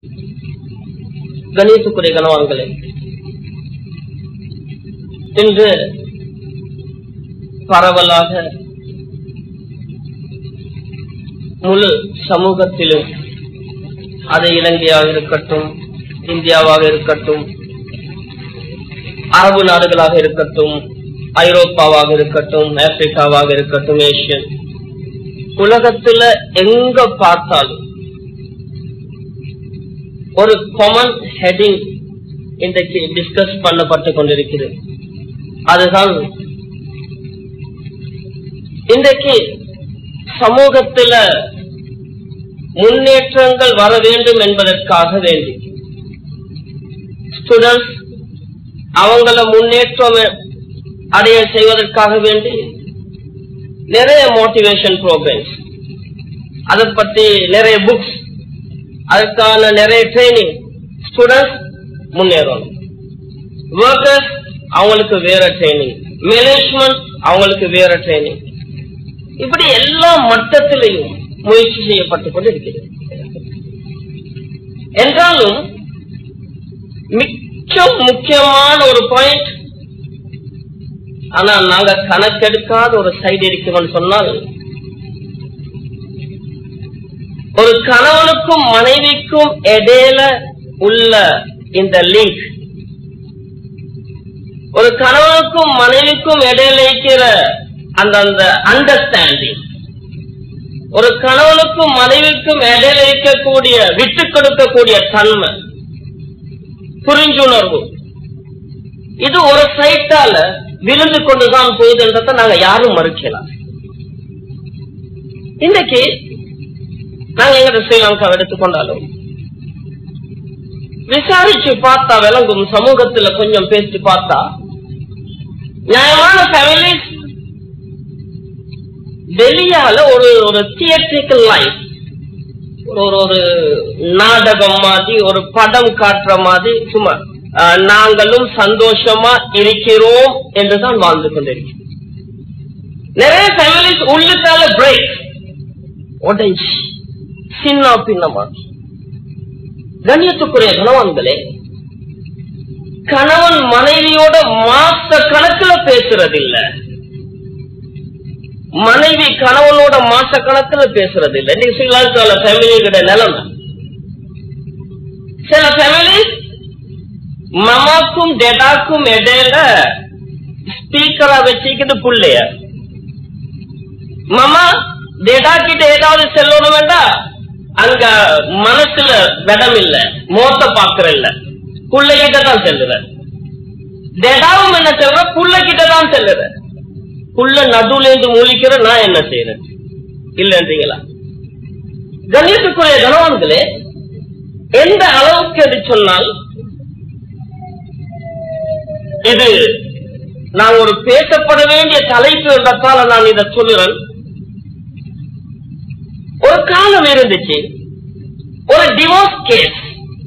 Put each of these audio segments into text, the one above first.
கணேசுக்குரிய கனவான்களே இன்று பரவலாக முழு சமூகத்திலும் அது இலங்கையாக இருக்கட்டும் இந்தியாவாக இருக்கட்டும் அரபு நாடுகளாக இருக்கட்டும் ஐரோப்பாவாக இருக்கட்டும் ஆப்பிரிக்காவாக இருக்கட்டும் ஏசியன் உலகத்துல எங்க பார்த்தாலும் ஒரு காமன் ஹெட்டிங் இன்றைக்கு டிஸ்கஸ் பண்ணப்பட்டு கொண்டிருக்கிறது அதுதான் இன்றைக்கு சமூகத்துல முன்னேற்றங்கள் வர வேண்டும் என்பதற்காக வேண்டி ஸ்டூடெண்ட்ஸ் அவங்கள முன்னேற்றம் அடைய செய்வதற்காக வேண்டி நிறைய மோட்டிவேஷன் ப்ரோக்ராம்ஸ் அதை பத்தி நிறைய புக்ஸ் அதுக்கான நிறைய ட்ரைனிங் ஸ்டூடெண்ட்ஸ் முன்னேறணும் ஒர்க்கர்ஸ் அவங்களுக்கு வேற ட்ரைனிங் மேனேஜ்மெண்ட் அவங்களுக்கு வேற ட்ரைனிங் இப்படி எல்லா மட்டத்திலையும் முயற்சி செய்யப்பட்டு கொண்டு இருக்கிறது என்றாலும் மிக முக்கியமான ஒரு பாயிண்ட் ஆனா நாங்க கணக்கெடுக்காத ஒரு சைடு இருக்கும்னு சொன்னால் ஒரு கணவனுக்கும் மனைவிக்கும் இடையில உள்ள இந்த லிங்க் ஒரு கணவனுக்கும் மனைவிக்கும் இடையில இருக்கிற அந்த அந்த அண்டர்ஸ்டாண்டிங் ஒரு கணவனுக்கும் மனைவிக்கும் இடையில இருக்கக்கூடிய விட்டு கொடுக்கக்கூடிய தன்மை புரிஞ்சுணர்வு இது ஒரு சைட்டால விழுந்து கொண்டுதான் போகுதுன்றத நாங்க யாரும் மறுக்கலாம் இன்றைக்கு நாங்க எங்க ஸ்ரீலங்காவை எடுத்துக்கொண்டாலும் விசாரிச்சு பார்த்தா விளங்கும் சமூகத்துல கொஞ்சம் பேசி பார்த்தா நியாயமான ஃபேமிலிஸ் வெளியால ஒரு ஒரு தியேட்ரிக்கல் லைஃப் ஒரு ஒரு நாடகம் மாதிரி ஒரு படம் காட்டுற மாதிரி சும்மா அஹ், நாங்களும் சந்தோஷமா இருக்கிறோம் என்றுதான் வாழ்ந்து கொண்டிருக்கிறோம் நிறைய ஃபேமிலிஸ் உள்ளுக்கால பிரேக் உடைஞ்சு சின்ன பின்னமா கண்ணியத்துக்குரிய கணவன்களே கணவன் மனைவியோட மாச கணக்குல பேசுறது இல்ல மனைவி கணவனோட மாச கணக்குல பேசுறது இல்ல இன்னைக்கு ஸ்ரீலங்கால ஃபேமிலியோட நிலைமை சில ஃபேமிலி மமாக்கும் டெடாக்கும் இடையில ஸ்பீக்கரா வச்சுக்கிட்டு புள்ளைய மாமா டெடா கிட்ட ஏதாவது செல்லணும் வேண்டாம் அங்க மனசுல விடம் இல்ல மோத்த பாக்குற இல்ல புள்ள கிட்ட தான் செல்லுற டெடாவும் என்ன செல்ற புள்ள கிட்ட தான் செல்லுற புள்ள நடுவுல இருந்து மூலிக்கிற நான் என்ன செய்யறேன் இல்லன்றீங்களா கணேசுக்குரிய கணவான்களே எந்த அளவுக்கு எது சொன்னால் இது நான் ஒரு பேசப்பட வேண்டிய தலைப்பு என்றதால நான் இதை சொல்லுறேன் ஒரு காலம் இருந்துச்சு ஒரு டிவோர்ஸ் கேஸ்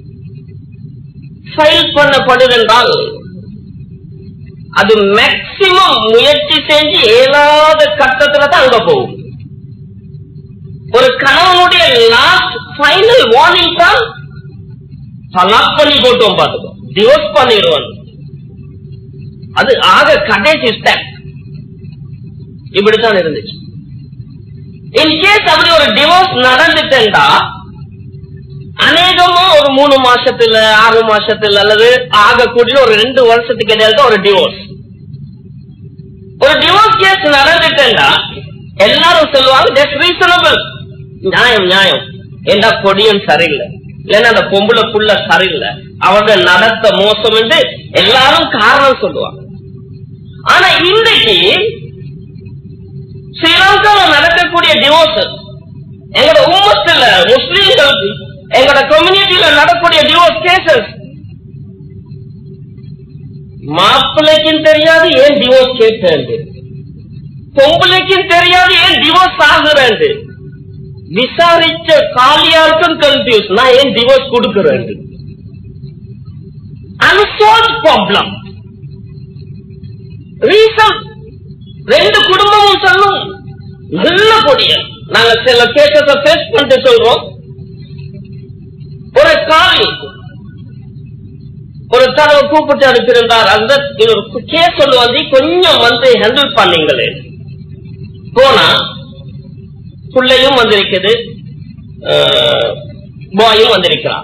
ஃபைல் பண்ணப்படுதென்றால் அது மேக்சிமம் முயற்சி செஞ்சு இயலாத கட்டத்துல தான் அங்க போகும் ஒரு கணவனுடைய லாஸ்ட் ஃபைனல் வார்னிங் தான் தலாக் பண்ணி போட்டோம் பாத்துக்கோ டிவோர்ஸ் பண்ணிடுவான் அது ஆக கடைசி ஸ்டெப் இப்படித்தான் இருந்துச்சு இன்கேஸ் அப்படி ஒரு டிவோர்ஸ் நடந்துட்டா அநேகமா ஒரு மூணு மாசத்துல ஆறு மாசத்துல அல்லது ஆக கூடிய ஒரு ரெண்டு வருஷத்துக்கு இடையில தான் ஒரு டிவோர்ஸ் ஒரு டிவோர்ஸ் கேஸ் நடந்துட்டா எல்லாரும் சொல்லுவாங்க தட்ஸ் ரீசனபிள் நியாயம் நியாயம் ஏண்டா கொடியன் சரியில்லை இல்லைன்னா அந்த பொம்பளை புள்ள சரியில்லை அவங்க நடத்த மோசம் என்று எல்லாரும் காரணம் சொல்லுவாங்க ஆனா இன்றைக்கு ஸ்ரீலங்கால நடக்கக்கூடிய டிவோர்ஸ் எங்களோட உம்மத்துல முஸ்லீம்கள் எங்களோட கம்யூனிட்டியில நடக்கக்கூடிய டிவோர்ஸ் கேசஸ் மாப்பிள்ளைக்கும் தெரியாது ஏன் டிவோர்ஸ் கேட்டேன் பொம்பளைக்கும் தெரியாது ஏன் டிவோர்ஸ் ஆகுறேன் விசாரிச்ச காலியாருக்கும் கன்ஃபியூஸ் நான் ஏன் டிவோர்ஸ் கொடுக்கிறேன் அன்சால்வ் ப்ராப்ளம் ரீசன் ரெண்டு குடும்பமும் சொல்லும் நல்ல பொடிய நாங்க சில கேசஸ ஃபேஸ் பண்ணிட்டு சொல்றோம் ஒரு காலி ஒரு தடவை கூப்பிட்டு அனுப்பியிருந்தார் அந்த இது ஒரு கேஸ் ஒன்று வந்து கொஞ்சம் வந்து ஹேண்டில் பண்ணீங்களே போனா பிள்ளையும் வந்திருக்குது பாயும் வந்திருக்கிறான்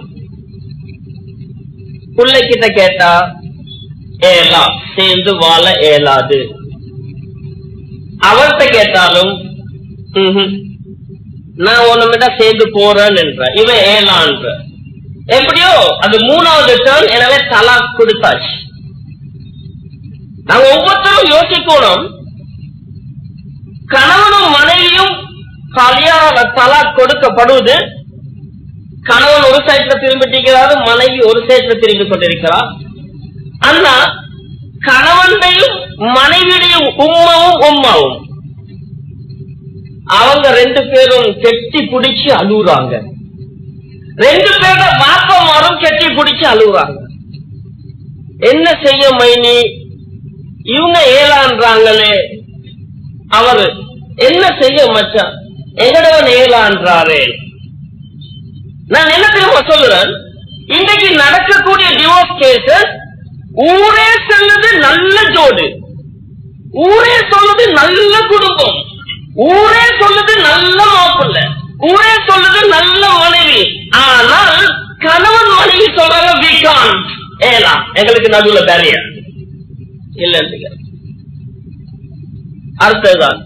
பிள்ளைகிட்ட கேட்டா ஏலா சேர்ந்து வாழ இயலாது அவர்கிட்ட கேட்டாலும் ம்ஹும். நான் உன்னிட்ட சேர்ந்து போறேன்னு என்ற இவன் ஏலான்ற எப்படியோ அது மூணாவது டேர்ன் எனவே தலா கொடுத்தாச்சு நாங்க ஒவ்வொருத்தரும் யோசிக்கணும் கணவனும் மனைவியும் கல்யாண தலா கொடுக்கப்படுவது கணவன் ஒரு சைட்ல திரும்பிட்டிருக்கிறாரு மனைவி ஒரு சைட்ல திரும்பி கொண்டிருக்கிறார் ஆனா கணவனையும் மனைவியுடையும் உம்மாவும் உம்மாவும் அவங்க ரெண்டு பேரும் கெட்டி பிடிச்சு அழுகுறாங்க ரெண்டு பேரோட மாப்பமாரும் கெட்டி பிடிச்சு அழுகுறாங்க என்ன செய்ய மைனி இவங்க ஏலான்றாங்களே அவரு என்ன செய்ய மச்சான் எங்கடவன் ஏலான்றாரே நான் என்ன தெரியுமா சொல்லுறேன் இன்னைக்கு நடக்கக்கூடிய டிவோர்ஸ் கேசஸ் ஊரே சொல்லுது நல்ல ஜோடு ஊரே சொல்லுது நல்ல குடும்பம் ஊரே சொல்லுது நல்ல மாப்பிள்ள ஊரே சொல்லுது நல்ல மனைவி ஆனால் கணவன் மனைவி சொல்றாங்க we can't. ஏலா எங்களுக்கு நடுவுல பேரியர் இல்ல அடுத்ததுதான்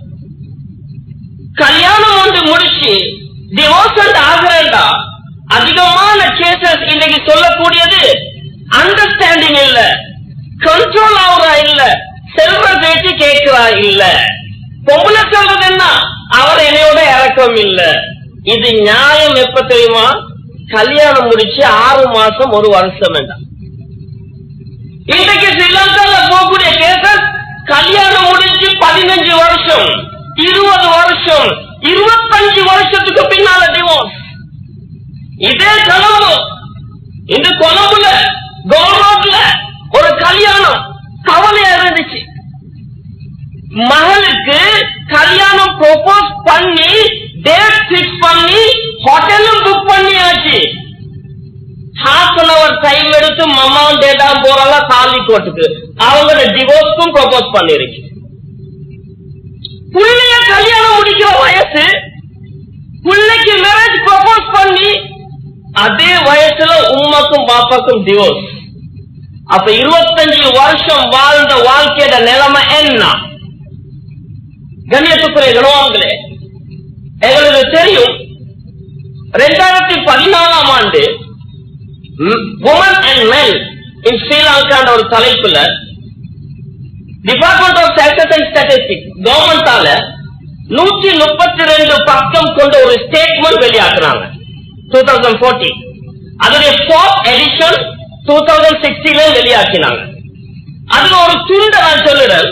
கல்யாணம் ஒன்று முடிச்சு டிவோர்ஸ் ஆகிறேன்டா அதிகமான கேசஸ் இன்னைக்கு சொல்லக்கூடியது அண்டர்ஸ்டாண்டிங் இல்ல கண்ட்ரோல் ஆகுறா இல்ல செல்வ பேச்சு கேட்கிறா இல்ல பொம்பளை சொல்றது என்ன அவர் என்னையோட இறக்கம் இல்ல இது நியாயம் எப்ப தெரியுமா கல்யாணம் முடிச்சு ஆறு மாசம் ஒரு வருஷம் வேண்டாம் இன்றைக்கு ஸ்ரீலங்கால போகக்கூடிய கேசஸ் கல்யாணம் முடிஞ்சு பதினஞ்சு வருஷம் இருபது வருஷம் இருபத்தஞ்சு வருஷத்துக்கு பின்னால டிவோர்ஸ் இதே கனவு இந்த கொலம்புல கவர்மெண்ட்ல ஒரு கல்யாணம் கவலையா இருந்துச்சு மகளுக்கு கல்யாணம் ப்ரோபோஸ் பண்ணி டேட் பிக்ஸ் பண்ணி ஹோட்டலும் புக் பண்ணியாச்சு ஹாஃப் அன் அவர் டைம் எடுத்து மம்மாவும் டேட்டாவும் போறாங்க தாலி கோட்டுக்கு அவங்க டிவோர்ஸ்க்கும் ப்ரோபோஸ் பண்ணிருக்கு புள்ளைய கல்யாணம் முடிக்கிற வயசு பிள்ளைக்கு மேரேஜ் ப்ரோபோஸ் பண்ணி அதே வயசுல உம்மாக்கும் பாப்பாக்கும் டிவோர்ஸ் அப்ப இருபத்தஞ்சு வருஷம் வாழ்ந்த வாழ்க்கையோட நிலைமை என்ன கண்ணியத்துக்குரிய கணவான்களே எங்களுக்கு தெரியும் ரெண்டாயிரத்தி பதினாலாம் ஆண்டு உமன் அண்ட் மென் இன் ஸ்ரீலங்கான்ற ஒரு தலைப்புல department of status and statistics கவர்மெண்டால நூற்றி முப்பத்தி ரெண்டு பக்கம் கொண்ட ஒரு ஸ்டேட்மெண்ட் வெளியாக்குறாங்க டூ தௌசண்ட் ஃபோர்டீன் அதனுடைய ஃபோர்த் எடிஷன் டூ தௌசண்ட் சிக்ஸ்டீன்ல வெளியாக்கினாங்க அதுல ஒரு துண்டை நான் சொல்லுறேன்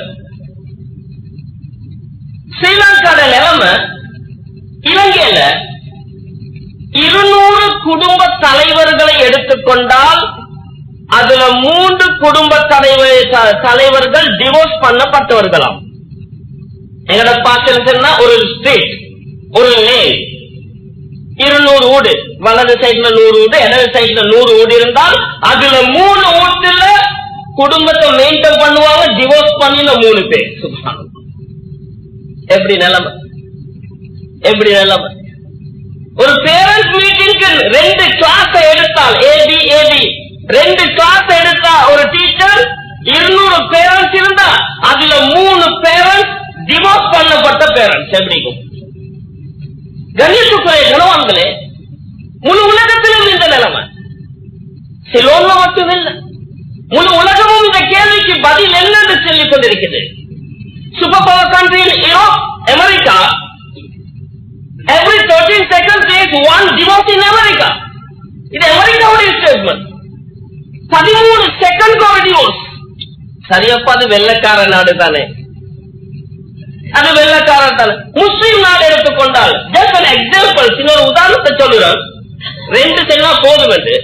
ஸ்ரீலங்காட நிலைமை இலங்கையில இருநூறு குடும்ப தலைவர்களை எடுத்துக்கொண்டால் அதுல மூன்று குடும்ப தலைவர் த- தலைவர்கள் டிவோர்ஸ் பண்ணப்பட்டவர்களாம் எங்கட பாக்கிறதுன்னா ஒரு ஸ்ட்ரீட் ஒரு லேன் இருநூறு வீடு வலது சைடுல நூறு வீடு இடது சைடுல நூறு வீடு இருந்தால் அதுல மூணு வீட்டுல குடும்பத்தை மெயின்டைன் பண்ணுவாங்க டிவோர்ஸ் பண்ணின மூணு பேர் சுப்ஹானல்லாஹ். எப்படி நிலைமை எப்படி நிலைமை ஒரு பேரண்ட்ஸ் மீட்டிங்க்கு ரெண்டு கிளாஸ் எடுத்தால் ஏபி ஏபி ரெண்டு கிளாஸ் எடுத்தா ஒரு டீச்சர் இருநூறு பேரண்ட்ஸ் இருந்தா அதுல மூணு பேரண்ட்ஸ் டிவோர்ஸ் பண்ணப்பட்ட பேரண்ட்ஸ் எப்படிக்கும் கணேசுக்குரிய கணவான்களே முழு உலகத்திலும் இந்த நிலைமை சிலோன்ல மட்டும் இல்லை முழு உலகமும் இந்த கேள்விக்கு பதில் என்னென்று சொல்லிக் கொண்டிருக்கிறது super power country Europe America every 13 seconds there is one divorce in America. இது அமெரிக்காவுடைய ஸ்டேட்மெண்ட் பதிமூணு செகண்ட் ஒரு டிவோர்ஸ் சரியப்பா அது வெள்ளக்கார நாடு தானே அது வெள்ளக்கார தானே முஸ்லிம் நாடு எடுத்துக்கொண்டால் ஜஸ்ட் an எக்ஸாம்பிள் சின்ன ஒரு உதாரணத்தை சொல்லுறேன் ரெண்டு சென்னா போதும் என்று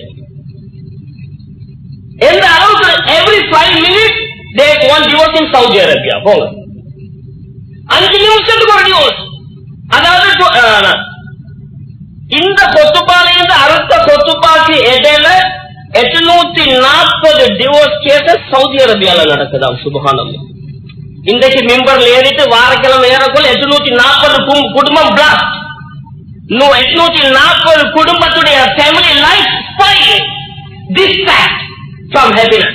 எந்த அளவுக்கு every five minute the one divorce in Saudi Arabia போங்க அஞ்சு நிமிஷத்துக்கு ஒரு டிவோர்ஸ் அதாவது இந்த கொத்துப்பாலையிலிருந்து அடுத்த கொத்துப்பாக்கு இடையில எட்டுநூத்தி நாற்பது டிவோர்ஸ் கேசஸ் சவுதி அரேபியால நடக்குதாம் சுபகானம் இன்றைக்கு மிம்பர்ல ஏறிட்டு வாரக்கிழமை ஏறக்குள்ள எட்டுநூத்தி நாற்பது குடும்பம் பிளாஸ்ட் இன்னும் எட்நூத்தி நாற்பது குடும்பத்துடைய family life spoil distract from happiness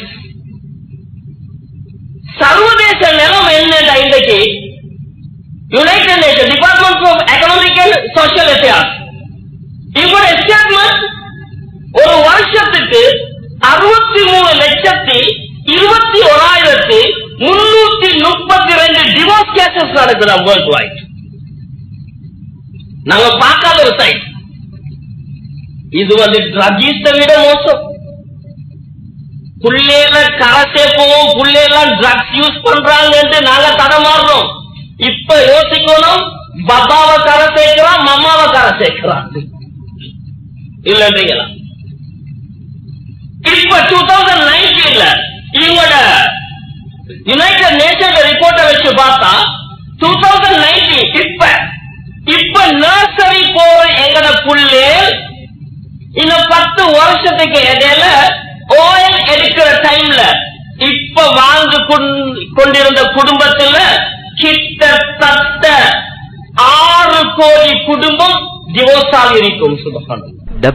சர்வதேச நிலம் என்னடா இன்றைக்கு United Nation department of economic and social affairs இவங்க ஸ்டேட்மெண்ட் ஒரு வருஷத்துக்கு அறுபத்தி மூணு லட்சத்தி இருபத்தி ஓராயிரத்தி முன்னூத்தி முப்பத்தி ரெண்டு டிவோர்ஸ் கேசஸ் நடக்குதாம் வேர்ல்ட் வைட் நாங்க பார்க்காத ஒரு சைட் இது வந்து ட்ரகிஸ்ட விட மோசம் புள்ளையில கரை சேர்ப்போம் புள்ளையெல்லாம் ட்ரக்ஸ் யூஸ் பண்றாங்கன்ட்டு நாங்க தடமாறுறோம் இப்ப யோசிக்கணும் பப்பாவை கரை சேர்க்கிறான் மம்மாவை கரை சேர்க்கிறான் இல்லன்றீங்களா இப்ப டூ தௌசண்ட் நைன்டீன்ல இவங்களோட யுனைடெட் நேஷன் ரிப்போர்ட்டை வச்சு பார்த்தா டூ தௌசண்ட் நைன்டீன் இப்ப இப்ப நர்சரி போற எங்கட புள்ளே இன்னும் பத்து வருஷத்துக்கு இடையில ஓயில் எடுக்கிற டைம்ல இப்ப வாழ்ந்து கொண்- கொண்டிருந்த குடும்பத்துல கிட்டத்தட்ட ஆறு கோடி குடும்பம் டிவோர்ஸாக இருக்கும் சுபகானம்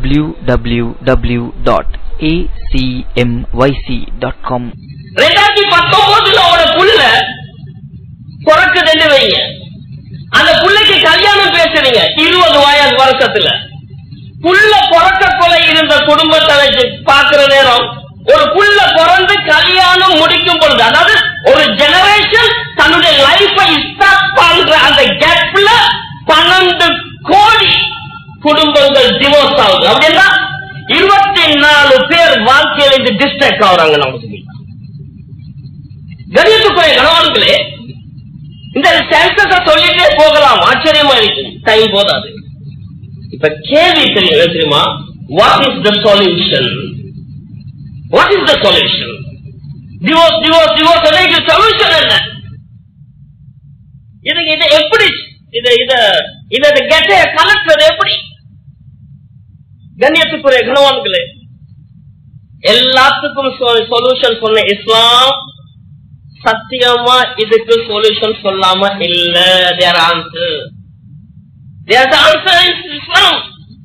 www.acmyc.com ரெண்டாயிரத்தி பத்தொன்பதுல அவட புள்ள பிறக்குதுன்னு வைங்க அந்த புள்ளைக்கு கல்யாணம் பேசுறீங்க இருபது வயது வருஷத்துல புள்ள பிறக்க கொலை இருந்த குடும்பத்தை வச்சு பாக்குற நேரம் ஒரு புள்ள பிறந்து கல்யாணம் முடிக்கும் பொழுது அதாவது ஒரு ஜெனரேஷன் தன்னுடைய லைஃபை ஸ்டார்ட் பண்ற அந்த கேப்ல பன்னெண்டு கோடி குடும்பங்கள் டிவோர்ஸ் ஆகுது அப்படின்னா இருபத்தி நாலு பேர் வாழ்க்கையில இருந்து டிஸ்ட்ராக்ட் ஆகுறாங்க நமக்கு கணியத்துக்குரிய கணவான்களே இந்த சென்சஸ சொல்லிட்டே போகலாம் ஆச்சரியமா இருக்கு டைம் போதாது இப்ப கேள்வி தெரியும் என்ன தெரியுமா what is the solution what is the solution divorce divorce divorce இது சொல்யூஷன் என்ன இதுக்கு இதை எப்படி இத இத இத கெட்டைய கலக்கிறது எப்படி கண்ணியத்துக்குரிய கணவான்களே எல்லாத்துக்கும் சொல்யூஷன் சொன்ன இஸ்லாம் சத்தியமா இதுக்கு சொல்யூஷன் சொல்லாம இல்ல there answer there answer is இஸ்லாம்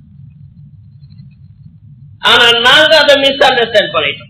ஆனா நாங்க அதை மிஸ் அண்டர்ஸ்டாண்ட் பண்ணிட்டோம்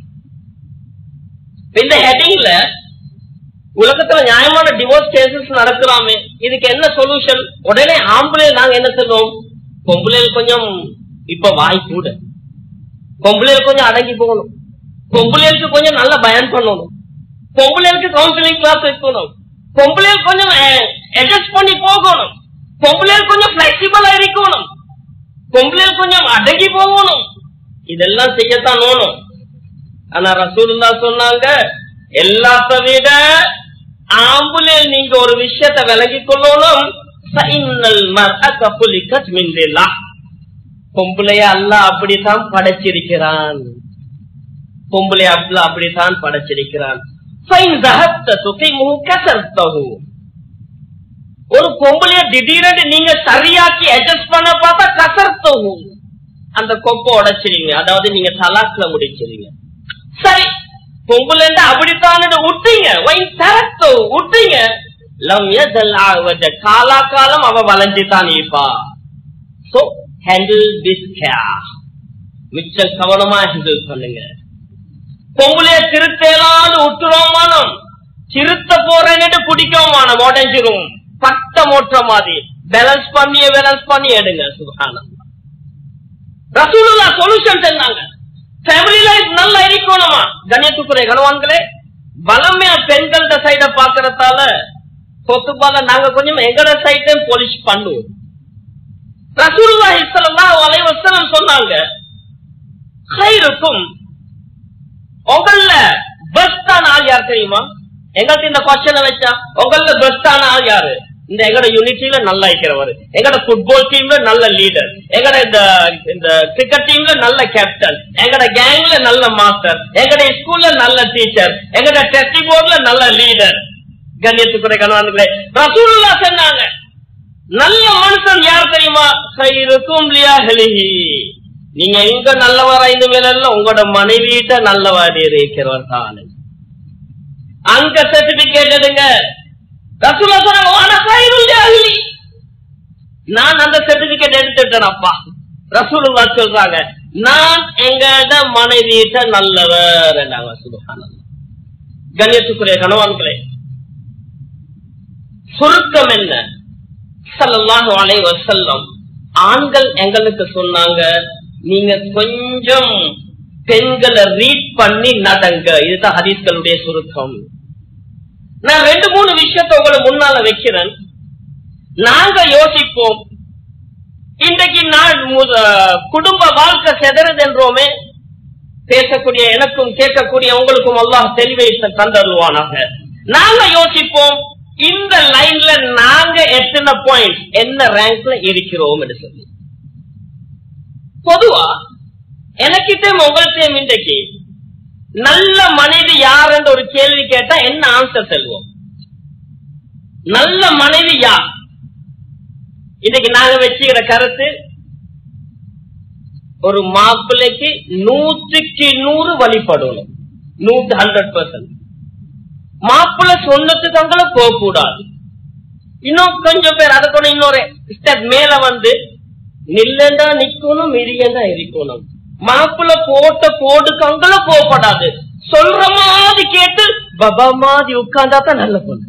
இந்த ஹெட்டிங்ல உலகத்துல நியாயமான டிவோர்ஸ் கேசஸ் நடக்கலாமே இதுக்கு என்ன சொல்யூஷன் உடனே ஆம்பளை நாங்க என்ன சொல்லுவோம் பொம்பளைகள் கொஞ்சம் இப்ப வாய் கூட பொம்பளைகள் கொஞ்சம் அடங்கி போகணும் பொம்பளைகளுக்கு கொஞ்சம் நல்ல பயன் பண்ணணும் பொம்பளைகளுக்கு கவுன்சிலிங் கிளாஸ் வைக்கணும் பொம்பளைகள் கொஞ்சம் அட்ஜஸ்ட் பண்ணி போகணும் பொம்பளைகள் கொஞ்சம் பிளெக்சிபிளா இருக்கணும் பொம்பளைகள் கொஞ்சம் அடங்கி போகணும் இதெல்லாம் செய்யத்தான் வேணும் ஆனா ரசூலுல்லா சொன்னாங்க எல்லாத்த விட ஆம்புலே நீங்க ஒரு விஷயத்தை விளங்கி கொள்ளணும் ஃபைனல் மர்அத குலிகத் மின் லில்லாஹ். பொம்பளைய அல்லாஹ் அப்படித்தான் படைச்சிருக்கிறான் பொம்பளை அப்ல அப்படித்தான் படைச்சிருக்கிறான் ஃபைன் தஹப்த துகைமுஹு கஸர்தஹு. ஒரு பொம்பளைய திடீரென்று நீங்க சரியாக்கி அட்ஜஸ்ட் பண்ண பார்த்தா கசர்த்தவு அந்த கொப்பை உடைச்சிருங்க அதாவது நீங்க தலாக்ல முடிச்சிருங்க சரி பொம்பளைண்ட அப்படித்தான் விட்டீங்க வைன் தரத்தோ விட்டீங்க லம் யதல் ஆவத காலா காலம் அவ வளைஞ்சுதான் இருப்பா சோ ஹேண்டில் திஸ் கேர் மிச்ச கவனமா ஹேண்டில் பண்ணுங்க பொம்பளைய திருத்தேலான்னு விட்டுறோமானம் திருத்த போறேன்னு பிடிக்கோமானம் உடஞ்சிரும் பட்ட மோற்ற மாதிரி பேலன்ஸ் பண்ணி பேலன்ஸ் பண்ணி எடுங்க சுகானம் ரசூலுல்லா சொல்யூஷன் சொன்னாங்க ஃபேமிலி லைஃப் நல்லா இருக்கணுமா கண்ணியத்துக்குரிய கணவான்களே பலமையா பெண்கள்ட சைட பாக்குறதால சொத்துப்பால நாங்க கொஞ்சம் எங்கட சைட்டே போலிஷ் பண்ணுவோம் ரசூலுல்லாஹி ஸல்லல்லாஹு அலைஹி வஸல்லம் சொன்னாங்க ஹைருக்கும் உங்கள பெஸ்டான ஆள் யார் தெரியுமா எங்கள்ட்ட இந்த கொஸ்டினை வச்சா உங்கள பெஸ்டான ஆள் யாரு இந்த எங்கட யூனிட்டில நல்லா இருக்கிறவர் எங்கட ஃபுட்பால் டீம்ல நல்ல லீடர் எங்கட இந்த இந்த கிரிக்கெட் டீம்ல நல்ல கேப்டன் எங்கட கேங்ல நல்ல மாஸ்டர் எங்கட ஸ்கூல்ல நல்ல டீச்சர் எங்கட டெஸ்டி போர்ட்ல நல்ல லீடர் கண்ணியத்துக்குறை கணவான்களே ரசூலுல்லா சொன்னாங்க நல்ல மனுஷன் யார் தெரியுமா இருக்கும் நீங்க எங்க நல்லவரா இந்த மேல உங்களோட மனைவிட்ட நல்லவாடி இருக்கிறவர் தான் அங்க சர்டிபிகேட் எடுங்க ரசூலா சொன்னாங்க, "வான கைருல் ஜாஹிலி." நான் அந்த சர்டிபிகேட் எடுத்துட்டேன் அப்பா ரசூலுல்லா சொல்றாங்க நான் எங்கட மனைவிட்ட நல்லவர் என்றாங்க சுபஹானல்லாஹ் கண்ணியத்துக்குரிய கணவான்களே சுருக்கம் என்ன ஸல்லல்லாஹு அலைஹி வஸல்லம் ஆண்கள் எங்களுக்கு சொன்னாங்க நீங்க கொஞ்சம் பெண்களை ரீட் பண்ணி நடங்க இதுதான் ஹதீஸ்களுடைய சுருக்கம் நான் ரெண்டு மூணு விஷயத்தை உங்களை முன்னால வைக்கிறேன் நாங்க யோசிப்போம் இன்றைக்கு நான் மு- குடும்ப வாழ்க்கை செதறது என்றோமே பேசக்கூடிய எனக்கும் கேட்கக்கூடிய உங்களுக்கும் அல்லாஹ் தெளிவை தந்தருவானாக நாங்க யோசிப்போம் இந்த லைன்ல நாங்க எத்தனை பாயிண்ட் என்ன ரேங்க்ல இருக்கிறோம் என்று சொல்லி பொதுவா எனக்கிட்டையும் உங்கள்கிட்டயும் இன்றைக்கு நல்ல மனைவி யார் என்ற ஒரு கேள்வி கேட்டா என்ன ஆன்சர் சொல்லுவோம் நல்ல மனைவி யார் இன்னைக்கு நாங்க வச்சுக்கிற கருத்து ஒரு மாப்பிள்ளைக்கு நூற்றுக்கு நூறு வழிபடணும் நூற்று ஹண்ட்ரட் பர்சன்ட் மாப்பிள்ளை சொன்னதுக்கு அங்கே போக கூடாது இன்னும் கொஞ்சம் பேர் அதை கூட இன்னொரு ஸ்டெப் மேல வந்து நில்லண்டா நிக்கணும் மிரியண்டா இருக்கணும் மாப்பிள்ளை போட்ட போடுக்கு அங்கல போகப்படாது சொல்ற மாதிரி கேட்டு பபா மாதிரி உட்கார்ந்தா தான் நல்ல பொண்ணு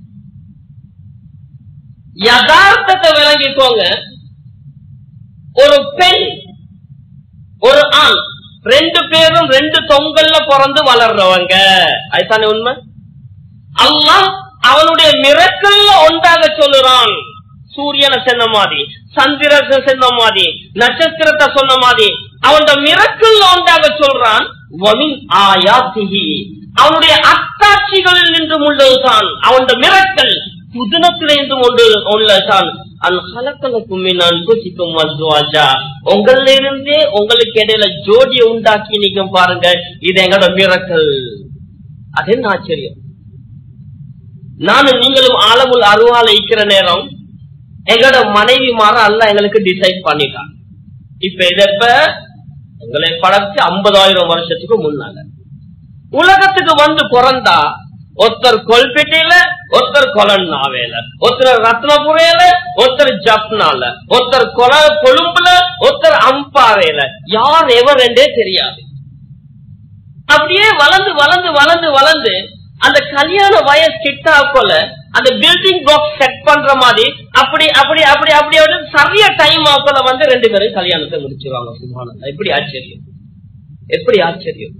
யதார்த்தத்தை விளங்கிக்கோங்க ஒரு பெண் ஒரு ஆண் ரெண்டு பேரும் ரெண்டு தொங்கல்ல பிறந்து வளர்றவங்க அதுதானே உண்மை அல்லாஹ் அவனுடைய மிரக்கல்ல ஒன்றாக சொல்லுறான் சூரியனை சொன்ன மாதிரி சந்திரத்தை சொன்ன மாதிரி நட்சத்திரத்தை சொன்ன மாதிரி அவனோட மிரக்கல்ல ஒன்றாக சொல்றான் வமின் ஆயாத்திஹி அவனுடைய அத்தாட்சிகளில் நின்றும் உள்ளதுதான் அவனோட மிரக்கல் புதினத்திலிருந்தும் ஒன்று உள்ளதுதான் அன் ஹலக்கலுக்கும் மின் அன்புசிக்கும் அஸ்வாஜா உங்கள இருந்தே உங்களுக்கு இடையில ஜோடியை உண்டாக்கி நீங்க பாருங்க இது எங்களோட மிரக்கல் அது என்ன ஆச்சரியம் நானும் நீங்களும் ஆலமுல் அருவால இருக்கிற நேரம் எங்களோட மனைவி மாற அல்ல எங்களுக்கு டிசைட் பண்ணிட்டான் இப்ப இதப்ப எங்களை படைச்சு ஐம்பதாயிரம் வருஷத்துக்கு முன்னால உலகத்துக்கு வந்து பிறந்தா ஒருத்தர் கொல்பேட்டையில ஒருத்தர் கொலன்னாவேல ஒருத்தர் ரத்னபுரையில ஒருத்தர் ஜப்னால ஒருத்தர் கொல கொழும்புல ஒருத்தர் அம்பாறையில யார் எவர் என்றே தெரியாது அப்படியே வளர்ந்து வளர்ந்து வளர்ந்து வளர்ந்து அந்த கல்யாண வயசு கிட்டா போல அந்த பில்டிங் பாக்ஸ் செட் பண்ற மாதிரி அப்படி அப்படி அப்படி அப்படி அப்படி சரியா டைம் ஆக்கல வந்து ரெண்டு பேரும் கல்யாணத்தை முடிச்சிருவாங்க சுபானந்தா எப்படி ஆச்சரியம் எப்படி ஆச்சரியம்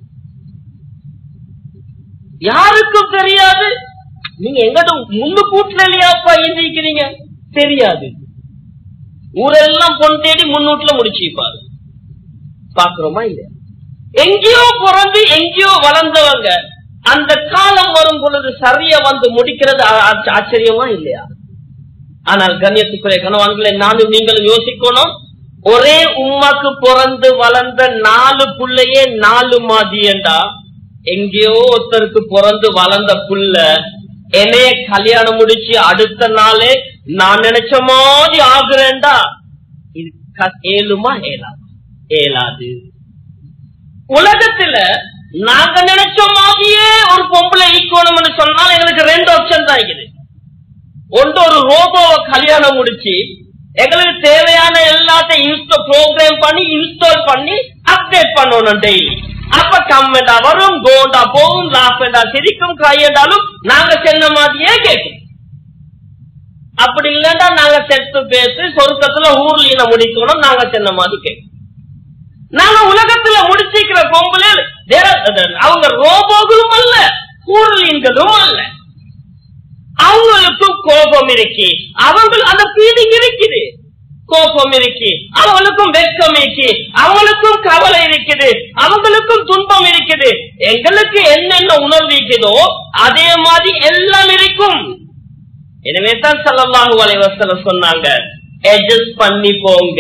யாருக்கும் தெரியாது நீங்க எங்கிட்ட முன்னு கூட்டுல இல்லையாப்பா எழுந்திருக்கிறீங்க தெரியாது ஊரெல்லாம் பொன் தேடி முன்னூட்டுல முடிச்சுப்பாரு பாக்குறோமா இல்லையா எங்கேயோ பிறந்து எங்கேயோ வளர்ந்தவங்க அந்த காலம் வரும் பொழுது சரியா வந்து முடிக்கிறது ஆ- ஆச்ச- ஆச்சரியமா இல்லையா ஆனால் கண்ணியத்துக்குரிய கணவான்களை நானும் நீங்களும் யோசிக்கணும் ஒரே உம்மாக்கு பிறந்து வளர்ந்த நாலு புள்ளையே நாலு மாதியண்டா எங்கேயோ ஒருத்தருக்கு பிறந்து வளர்ந்த புள்ள என்னைய கல்யாணம் முடிச்சு அடுத்த நாளே நான் நினைச்ச மாதிரி ஆகுறேன்டா இது க- ஏழுமா ஏலாது ஏலாது உலகத்துல நாங்க நினைச்ச மாதிரியே ஒரு பொம்பளை ஈக்கணும்னு சொன்னால் எங்களுக்கு ரெண்டு ஆப்ஷன் தான் இருக்குது ஒன்று ஒரு ரோபோவை கல்யாணம் முடிச்சு எங்களுக்கு தேவையான எல்லாத்தையும் இன்ஸ்டா ப்ரோக்ராம் பண்ணி இன்ஸ்டால் பண்ணி அப்டேட் பண்ணணும் டெய்லி அப்ப கம்மெண்டா வரும் கோண்டா போகும் லாஃபெண்டா சிரிக்கும் கையெண்டாலும் நாங்க சொன்ன மாதிரியே கேட்கும் அப்படி இல்லைன்னா நாங்க செத்து பேசி சொருக்கத்துல ஊர்லீன முடிக்கணும் நாங்க சொன்ன மாதிரி கேட்கும் நாங்க உலகத்துல முடிச்சிக்கிற பொம்பளை அவங்க ரோபோகளும் அல்ல ஊர்லீன்களும் அல்ல அவங்களுக்கும் கோபம் இருக்கு அவங்க அந்த ஃபீலிங் இருக்குது கோபம் இருக்கு அவங்களுக்கும் வெட்கம் இருக்கு அவங்களுக்கும் கவலை இருக்குது அவங்களுக்கும் துன்பம் இருக்குது எங்களுக்கு என்னென்ன உணர்வு இருக்குதோ அதே மாதிரி எல்லாம் இருக்கும் எனவே தான் சல்லல்லாஹு அலைஹி வஸல்லம் சொன்னாங்க அட்ஜஸ்ட் பண்ணி போங்க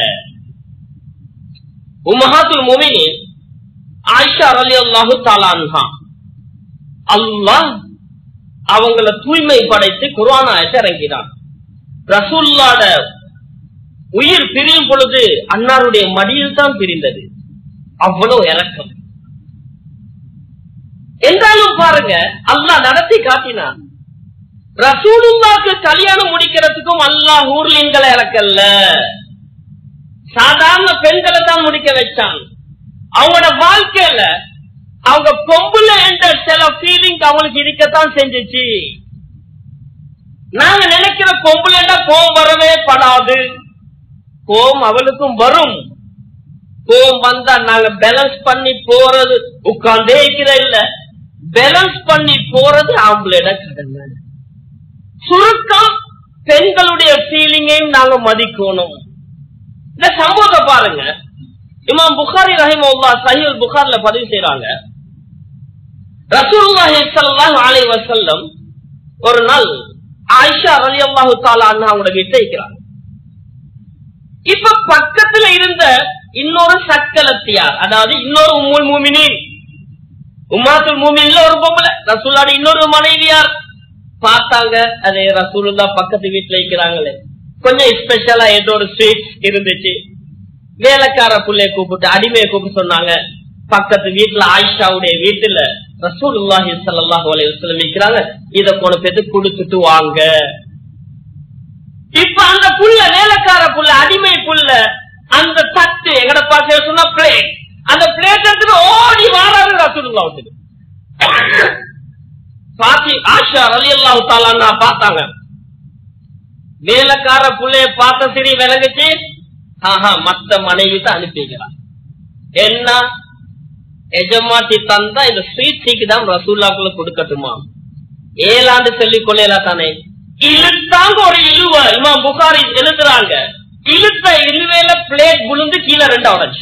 உம்மஹாத்துல் முஃமினீன் ஆயிஷா ரலியல்லாஹு தஆலா அன்ஹா அல்லாஹ் அவங்கள தூய்மை படைத்து குர்ஆன் ஆயத்தை இறங்கினான் ரசூல்லாட உயிர் பிரியும் பொழுது அன்னாருடைய மடியில் தான் பிரிந்தது அவ்வளவு இறக்கம் என்றாலும் பாருங்க அல்லாஹ் நடத்தி காட்டினான் ரசூலுல்லாக்கு கல்யாணம் முடிக்கிறதுக்கும் அல்லாஹ் ஊர்லிங்களை இறக்கல்ல சாதாரண பெண்களை தான் முடிக்க வச்சான் அவங்களோட வாழ்க்கையில அவங்க பொம்புல என்ற சில ஃபீலிங் அவங்களுக்கு இருக்கத்தான் செஞ்சுச்சு நாங்க நினைக்கிற பொம்புலண்டா கோவம் வரவே படாது கோவம் அவளுக்கும் வரும் கோவம் வந்தா நாங்க பேலன்ஸ் பண்ணி போறது உட்கார்ந்தே இருக்கிற இல்ல பேலன்ஸ் பண்ணி போறது ஆம்பளைட கடமை சுருக்கம் பெண்களுடைய ஃபீலிங்கையும் நாங்க மதிக்கணும் இந்த சம்பவத்தை பாருங்க இமாம் புகாரி ரஹிமவுல்லா சஹீல் புகார்ல பதிவு செய்யறாங்க ரசூலுல்லாஹி ஸல்லல்லாஹு அலைஹி வஸல்லம் ஒரு நாள் ஆயிஷா ரலியல்லாஹு தஆலா அன்ஹா அவங்க வீட்டுல இருக்கிறாங்க இப்ப பக்கத்துல இருந்த இன்னொரு சக்கலத்தியார் அதாவது இன்னொரு உம்முல் மூமினின் உம்மாத்துல் மூமின்ல ஒரு பொம்பளை ரசூலாடி இன்னொரு மனைவியார் பார்த்தாங்க அதே ரசூலுல்லா பக்கத்து வீட்டுல இருக்கிறாங்களே கொஞ்சம் ஸ்பெஷலா ஏதோ ஒரு ஸ்வீட் இருந்துச்சு வேலைக்கார புள்ளைய கூப்பிட்டு அடிமையை கூப்பிட்டு சொன்னாங்க பக்கத்து வீட்டுல ஆயிஷாவுடைய வீட்டுல ரசூலுல்லாஹி ஸல்லல்லாஹு அலைஹி வஸல்லம் இருக்கிறாங்க இத கொண்டு போய் கொடுத்துட்டு வாங்க இப்ப அந்த புள்ள வேலைக்கார புள்ள அடிமை புள்ள அந்த தட்டு எங்கட பாசைய சொன்னா பிளேட் அந்த பிளேட் எடுத்துட்டு ஓடி வாராரு ரசூலுல்லாஹுக்கு பாத்தி ஆஷா ரலியல்லாஹு தஆலா பார்த்தாங்க வேலைக்கார புள்ளைய பார்த்த சரி விளங்குச்சு ஆஹா மத்த மனைவி தான் அனுப்பிக்கிறான் என்ன எஜமாத்தி தந்தா இந்த ஸ்வீட் சீக்கு தான் ரசூல்லாக்குள்ள கொடுக்கட்டுமா ஏழாண்டு சொல்லிக் கொள்ளலா தானே இழுத்தாங்க ஒரு இழுவ இமாம் புகாரி எழுதுறாங்க இழுத்த இழுவையில பிளேட் விழுந்து கீழே ரெண்டா உடச்சு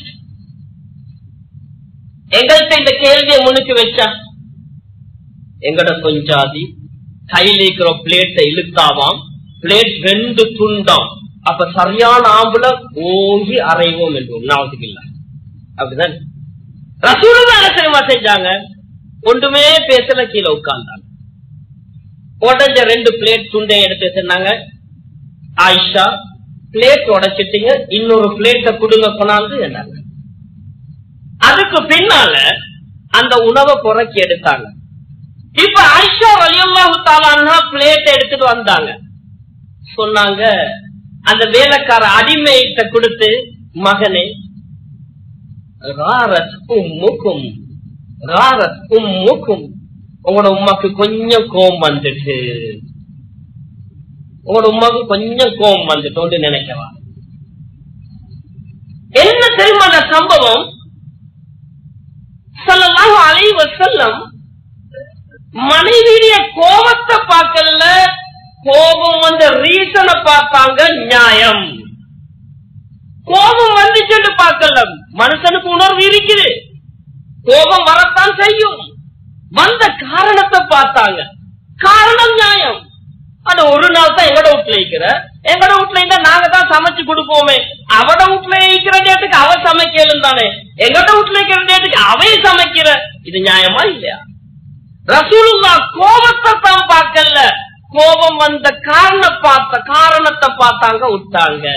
எங்கள்கிட்ட இந்த கேள்வியை முன்னுக்கு வச்சா எங்கட கொஞ்சாதி கையில இருக்கிற பிளேட்டை இழுத்தாவாம் பிளேட் ரெண்டு துண்டாம் அப்ப சரியான ஆம்புல ஓங்கி அறைவோம் என்று ஒன்னாவதுக்கு இல்ல அப்படிதான் ரசூலுதான் என்ன தெரியுமா செஞ்சாங்க ஒன்றுமே பேசல கீழே உட்கார்ந்தாங்க உடஞ்ச ரெண்டு பிளேட் துண்டை எடுத்து சொன்னாங்க ஆயிஷா பிளேட் உடைச்சிட்டீங்க இன்னொரு பிளேட்டை கொடுங்க கொண்டாந்து என்னாங்க அதுக்கு பின்னால அந்த உணவை புறக்கி எடுத்தாங்க இப்ப ஆயிஷா வலியல்லாஹு தாலான்னா பிளேட் எடுத்துட்டு வந்தாங்க சொன்னாங்க அந்த வேலைக்கார அடிமையிட்ட கொடுத்து மகனே ராரத் உம்முக்கும் ராரத் உம்முக்கும் உங்களோட உமாக்கு கொஞ்சம் கோபம் வந்துட்டு உங்களோட உமாக்கு கொஞ்சம் கோபம் வந்துட்டோன்னு நினைக்கவா என்ன தெரியுமா அந்த சம்பவம் சொல்லலாம் அலை வசல்லம் மனைவியுடைய கோபத்தை பார்க்கல கோபம் வந்த ரீசனை பார்த்தாங்க நியாயம் கோபம் வந்துச்சுன்னு பார்க்கல மனுஷனுக்கு உணர்வு இருக்குது கோபம் வரத்தான் செய்யும் வந்த காரணத்தை பார்த்தாங்க காரணம் நியாயம் அது ஒரு நாள் தான் எங்கட வீட்டுல இருக்கிற எங்கட வீட்டுல இருந்தா நாங்க தான் சமைச்சு கொடுப்போமே அவட வீட்டுல இருக்கிற டேட்டுக்கு அவ சமைக்கலும் தானே எங்கட வீட்டுல இருக்கிற டேட்டுக்கு அவை சமைக்கிற இது நியாயமா இல்லையா ரசூலுல்லா கோபத்தை தான் பார்க்கல கோபம் வந்த காரண பார்த்த காரணத்தை பார்த்தாங்க விட்டாங்க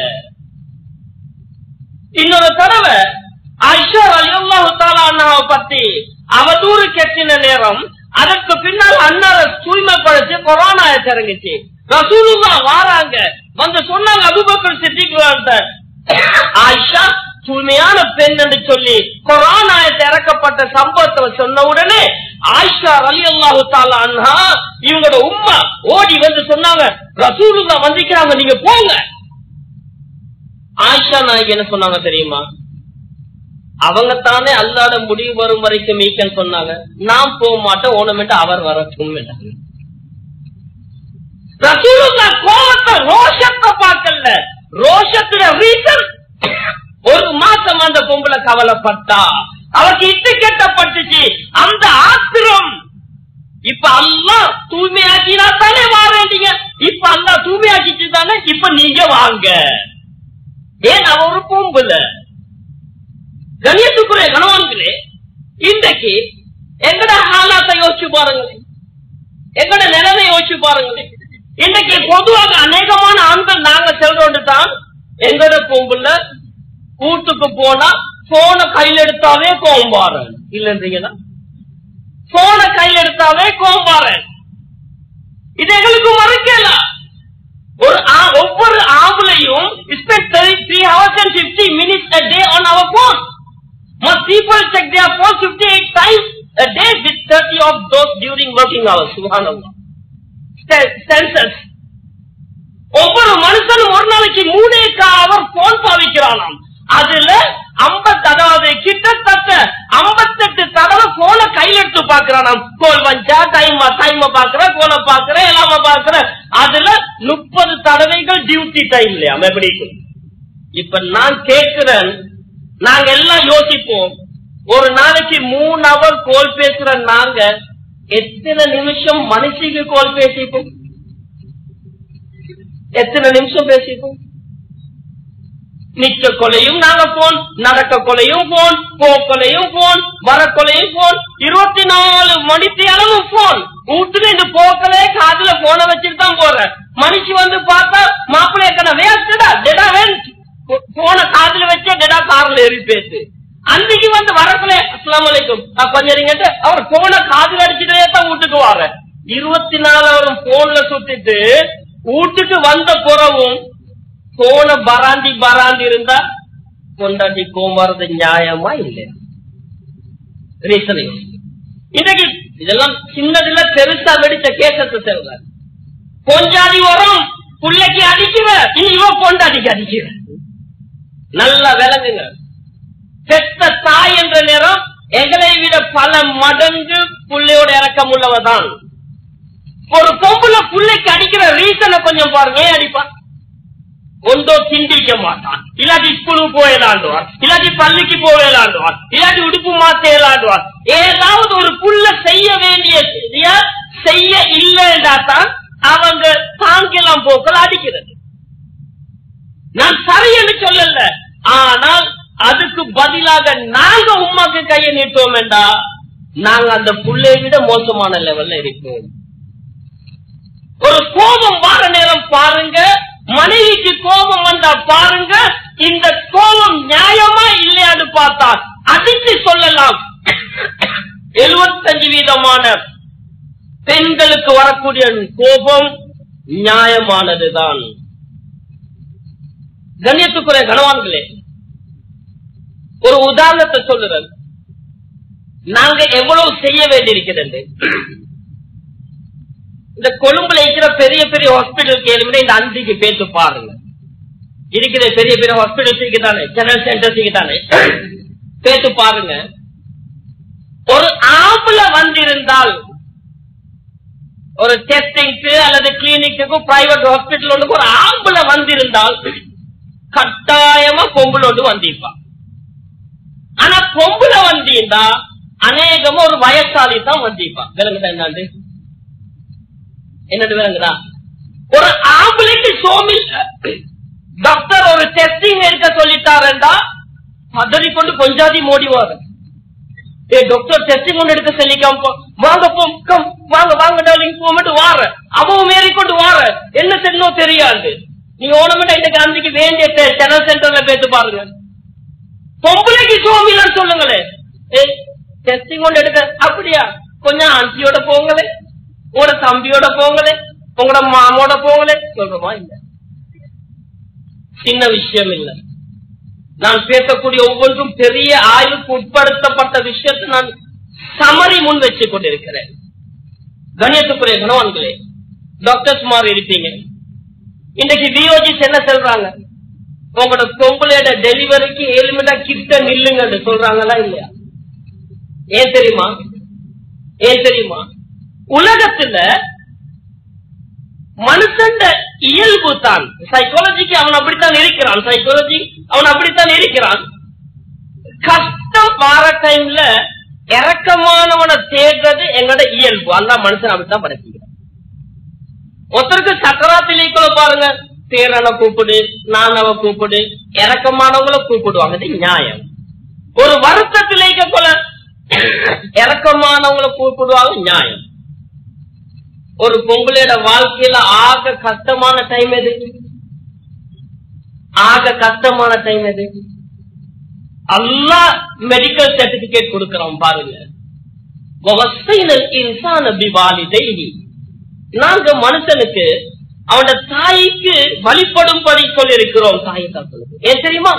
இன்னொரு தடவை ஐஷா அலியல்லாஹு தாலாவை பத்தி அவதூறு கெட்டின நேரம் அதற்கு பின்னால் அன்னார தூய்மைப்படுத்தி கொரோனா இறங்குச்சு ரசூலுல்லா வாராங்க வந்து சொன்னாங்க அபுபக்கர் சித்திக்கு ஆயிஷா தூய்மையான பெண் என்று சொல்லி கொரோனா இறக்கப்பட்ட சம்பவத்தை சொன்ன உடனே ஆயிஷா அலி அல்லாஹு தாலா அண்ணா இவங்களோட உம்மா ஓடி வந்து சொன்னாங்க ரசூலுல்லா வந்திக்கிறாங்க நீங்க போங்க ஆயிஷா நாய்க்கு என்ன சொன்னாங்க தெரியுமா அவங்க தானே அல்லாத முடிவு வரும் வரைக்கும் மீக்கன்னு சொன்னாங்க நான் போக மாட்டேன் ஓனமெண்ட் அவர் வரட்டும் ரசூலுல்லா கோபத்தை ரோஷத்தை பார்க்கல ரோஷத்துல ரீசன் ஒரு மாசம் அந்த பொம்பளை கவலைப்பட்டா அவருக்கு இட்டு கட்டப்பட்டுச்சு அந்த ஆத்திரம் இப்ப அல்லா தூய்மையாக்கினா தானே வாரேண்டீங்க இப்ப அல்லா தூய்மையாக்கிச்சு தானே இப்ப நீங்க வாங்க ஏன் அவ ஒரு பொம்புல கணியத்துக்குரிய கணவன்களே இன்றைக்கு எங்கட ஹாலாத்தை யோசிச்சு பாருங்களேன் எங்கட நிலைமை யோசிச்சு பாருங்களேன் இன்னைக்கு பொதுவாக அநேகமான ஆண்கள் நாங்க செல்றோண்டு தான் எங்கட பொம்புல வீட்டுக்கு போனா போன கையில் எடுத்தாவே கோம்பாரன் இல்லன்றீங்களா போன கையில் எடுத்தாவே கோம்பாரன் இது எங்களுக்கு மறக்கல ஒரு ஆ- ஒவ்வொரு ஆம்பளையும் spend 33 hours and 50 minutes a day on our phone. Most people check their phone 58 times a day with 30 of those during working hours. Subhanallah. St- Census. ஒவ்வொரு மனுஷனும் ஒரு நாளைக்கு மூணே அவர் போன் பாவிக்கிறானாம் அதுல ஐம்பது அதாவது கிட்டத்தட்ட ஐம்பத்தெட்டு தடவை போன கையில் எடுத்து பாக்குறானாம் கோல் வஞ்சா டைம் டைம் பாக்குற கோல பாக்குற எல்லாம பாக்குற அதுல முப்பது தடவைகள் டியூட்டி டைம் இல்லையா எப்படி இப்ப நான் கேட்கிறேன் நாங்க எல்லாம் யோசிப்போம் ஒரு நாளைக்கு மூணு அவர் கோல் பேசுற நாங்க எத்தனை நிமிஷம் மனுஷிக்கு கோல் பேசிப்போம் எத்தனை நிமிஷம் பேசிப்போம் நிக்க கொலையும் நாங்க போன் நடக்க கொலையும் போன் போக்கொலையும் போன் வர கொலையும் போன் இருபத்தி நாலு மணித்தி அளவு போன் வீட்டுல இந்த போக்கலே காதுல போன வச்சுட்டு தான் போற மனுஷி வந்து பார்த்தா மாப்பிள்ளை கண்ண வேஸ்டடா டெடா வேஸ்ட் போன காதுல வச்சா டெடா கார்ல ஏறி பேசு அன்னைக்கு வந்து வரக்குள்ள அஸ்லாம் வலைக்கும் கொஞ்சம் இருங்கட்டு அவர் போன காதுல அடிச்சுட்டே தான் வீட்டுக்கு வார இருபத்தி நாலு அவரும் போன்ல சுத்திட்டு வீட்டுக்கு வந்த புறவும் போன பராண்டி பராண்டி இருந்தா கொண்டாடி கோமாறது நியாயமா இல்லையா ரீசன் இன்னைக்கு இதெல்லாம் சின்னதுல பெருசா வெடிச்ச கேசத்தை செல்றாரு பொஞ்சாதி வரும் புள்ளைக்கு அடிக்கிற இனி இவ பொண்டாடிக்கு அடிக்கிற நல்லா விளங்குங்க பெத்த தாய் என்ற நேரம் எங்களை விட பல மடங்கு புள்ளையோட இறக்கம் உள்ளவதான் ஒரு பொம்புல புள்ளைக்கு அடிக்கிற ரீசனை கொஞ்சம் பாருங்க ஏன் அடிப்பான் ஒன்றோ சிந்திக்க மாட்டான் இல்லாட்டி ஸ்கூலுக்கு போய் விளையாண்டுவான் இல்லாட்டி பள்ளிக்கு போய் விளையாண்டுவான் இல்லாட்டி உடுப்பு மாத்த விளையாண்டுவான் ஏதாவது ஒரு புள்ள செய்ய வேண்டிய சரியா செய்ய இல்லைன்றா தான் அவங்க தாங்கெல்லாம் போக்கள் அடிக்கிறது நான் சரி என்று சொல்லல ஆனால் அதுக்கு பதிலாக நாங்க உமாக்கு கையை நீட்டுவோம் என்றா நாங்க அந்த புள்ளையை விட மோசமான லெவல்ல இருக்கோம் ஒரு கோபம் வார நேரம் பாருங்க மனைவிக்கு கோபம் வந்தா பாருங்க இந்த கோபம் நியாயமா இல்லையான்னு பார்த்தா அடித்து சொல்லலாம் எழுபத்தஞ்சு வீதமான பெண்களுக்கு வரக்கூடிய கோபம் நியாயமானதுதான் கண்ணியத்துக்குரிய கணவான்களே ஒரு உதாரணத்தை சொல்லுறேன் நாங்க எவ்வளவு செய்ய வேண்டியிருக்கிறது இந்த கொழும்புல இருக்கிற பெரிய பெரிய ஹாஸ்பிட்டல் கேள்வி இந்த அஞ்சுக்கு பேச்சு பாருங்க இருக்கிற பெரிய பெரிய ஹாஸ்பிட்டல்ஸ் தானே ஜெனரல் சென்டர்ஸ் தானே பேச்சு பாருங்க ஒரு ஆம்புல வந்திருந்தால் ஒரு டெஸ்டிங்க்கு அல்லது கிளினிக்கு பிரைவேட் ஹாஸ்பிட்டல் ஒன்று ஒரு ஆம்புல வந்திருந்தால் கட்டாயமா பொம்புல ஒன்று வந்திருப்பான் ஆனா பொம்புல வந்திருந்தா அநேகமா ஒரு வயசாளி தான் வந்திருப்பான் விளங்குதா என்னாண்டு என்னது விளங்குதா ஒரு ஆம்பளைக்கு சோமில் டாக்டர் ஒரு டெஸ்டிங் எடுக்க சொல்லிட்டாருண்டா பதறி கொண்டு கொஞ்சாதி மோடிவாரு ஏ டாக்டர் டெஸ்டிங் ஒன்று எடுக்க சொல்லிக்காம வாங்க போ கம் வாங்க வாங்க டார்லிங் போமட்டு வார அவன் மேறி கொண்டு வார என்ன செய்யணும் தெரியாது நீங்க ஓனமெண்டா இந்த காந்திக்கு வேண்டிய ஜெனரல் சென்டர்ல பேச பாருங்க பொம்பளைக்கு சோமிலன்னு சொல்லுங்களேன் ஏய் டெஸ்டிங் ஒன்று எடுக்க அப்படியா கொஞ்சம் ஆண்டியோட போங்களே உங்களோட தம்பியோட போங்களே உங்களோட மாமோட போங்களே சொல்றோமா இல்ல சின்ன விஷயம் இல்ல நான் பேசக்கூடிய ஒவ்வொன்றும் பெரிய ஆய்வுக்கு உட்படுத்தப்பட்ட விஷயத்தை நான் சமரி முன் வச்சுக் கொண்டிருக்கிறேன் கணியத்துக்குரிய கணவான்களே டாக்டர்ஸ் மாதிரி இருப்பீங்க இன்னைக்கு விஓஜிஸ் என்ன சொல்றாங்க உங்களோட பொம்பளையோட டெலிவரிக்கு ஏழு மணி கிட்ட நில்லுங்க சொல்றாங்களா இல்லையா ஏன் தெரியுமா ஏன் தெரியுமா உலகத்துல மனுஷன் இயல்பு தான் சைக்காலஜிக்கு அவன் அப்படித்தான் இருக்கிறான் சைக்காலஜி அவன் அப்படித்தான் இருக்கிறான் கஷ்டம் வார டைம்ல இறக்கமானவனை தேடுறது எங்களோட இயல்பு அந்த மனுஷன் அப்படித்தான் படைச்சிக்கிறான் ஒருத்தருக்கு சக்கராத்திலிக்குள்ள பாருங்க பேரனை கூப்பிடு நானவ கூப்பிடு இறக்கமானவங்களை கூப்பிடுவாங்க இது நியாயம் ஒரு வருத்தத்திலேக்க போல இறக்கமானவங்களை கூப்பிடுவாங்க நியாயம் ஒரு பொம்பளையோட வாழ்க்கையில ஆக கஷ்டமான டைம் எது ஆக கஷ்டமான டைம் எது அல்லாஹ் மெடிக்கல் சர்டிபிகேட் கொடுக்கிறோம் பாருங்க வவஸ்ஸைனல் இன்சான பிவாலிதைஹி. நாங்க மனுஷனுக்கு அவனோட தாய்க்கு வழிபடும்படி சொல்லியிருக்கிறோம் தாய் தங்களுக்கு ஏன் தெரியுமா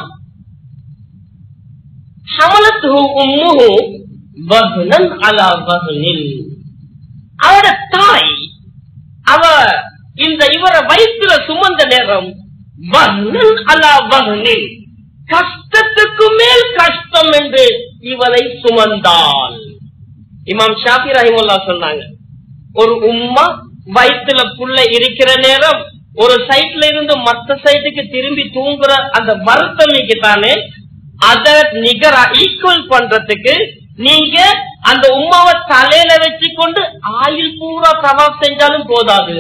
ஹமலத்துஹு உம்முஹு வஹ்னன் அலா வஹ்னின். அவட தாய் அவ இந்த இவரை வயிற்றுல சுமந்த நேரம் வஹ்னன் அலா வஹ்னின். கஷ்டத்துக்கு மேல் கஷ்டம் என்று இவரை சுமந்தாள் இமாம் ஷாஃபி ரஹிமுல்லா சொன்னாங்க ஒரு உம்மா வயிற்றுல புள்ள இருக்கிற நேரம் ஒரு சைட்ல இருந்து மத்த சைடுக்கு திரும்பி தூங்குற அந்த வருத்தம் தானே அத நிகரா ஈக்குவல் பண்றதுக்கு நீங்க அந்த உம்மாவை தலையில வச்சு கொண்டு ஆயில் பூரா தவாப் செஞ்சாலும் போதாது